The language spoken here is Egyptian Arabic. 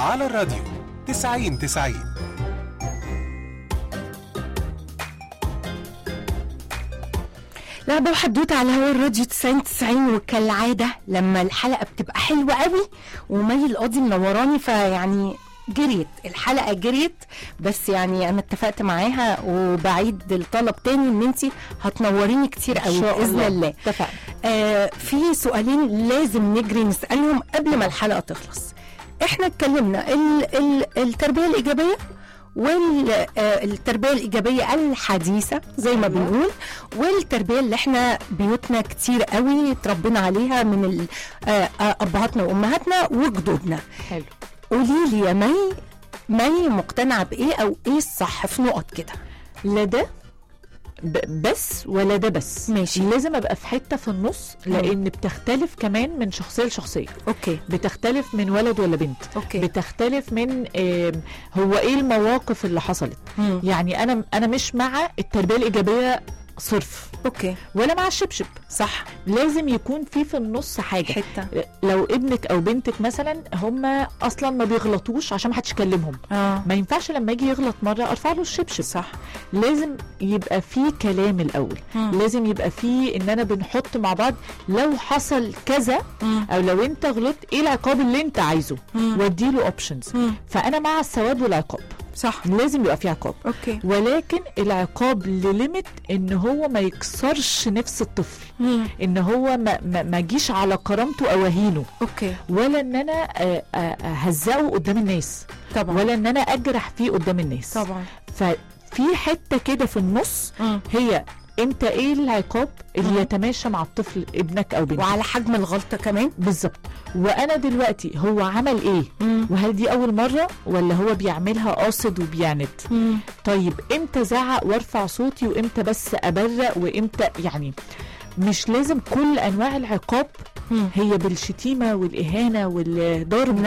على الراديو 90 90 لعبة وحدوتة على هوا الراديو 90 90 وكالعادة لما الحلقة بتبقى حلوة قوي ومي القاضي منوراني فيعني جريت الحلقة جريت بس يعني أنا اتفقت معاها وبعيد الطلب تاني إن أنت هتنوريني كتير قوي شاء بإذن الله. الله اتفقنا آه في سؤالين لازم نجري نسألهم قبل ما الحلقة تخلص احنا اتكلمنا ال ال التربية الإيجابية والتربية الإيجابية الحديثة زي ما بنقول والتربية اللي احنا بيوتنا كتير قوي اتربينا عليها من ال- آه، آه، أبهاتنا وأمهاتنا وجدودنا حلو قولي لي يا مي مي مقتنعة بإيه أو إيه الصح في نقط كده لا ده ب- بس ولا ده بس ماشي. لازم ابقى في حته في النص لان بتختلف كمان من شخصيه لشخصيه أوكي بتختلف من ولد ولا بنت أوكي. بتختلف من آم، هو ايه المواقف اللي حصلت مم. يعني انا انا مش مع التربيه الايجابيه صرف أوكي ولا مع الشبشب صح لازم يكون في في النص حاجه حتة لو ابنك او بنتك مثلا هم اصلا ما بيغلطوش عشان ما حدش يكلمهم اه ما ينفعش لما يجي يغلط مره ارفع له الشبشب صح لازم يبقى في كلام الاول مم. لازم يبقى في ان انا بنحط مع بعض لو حصل كذا مم. او لو انت غلطت ايه العقاب اللي انت عايزه مم. واديله اوبشنز مم. فانا مع السواد والعقاب صح لازم يبقى في عقاب اوكي ولكن العقاب لليميت ان هو ما يكسرش نفس الطفل مم. ان هو ما, ما, ما جيش على كرامته او اهينه اوكي ولا ان انا آه، آه، اهزقه قدام الناس طبعا ولا ان انا اجرح فيه قدام الناس طبعا ففي حته كده في النص مم. هي انت ايه العقاب اللي يتماشى مع الطفل ابنك او بنتك وعلى حجم الغلطه كمان بالظبط وانا دلوقتي هو عمل ايه مم. وهل دي اول مره ولا هو بيعملها قاصد وبيعند مم. طيب امتى زعق وارفع صوتي وامتى بس ابرق وامتى يعني مش لازم كل انواع العقاب مم. هي بالشتيمه والاهانه والضرب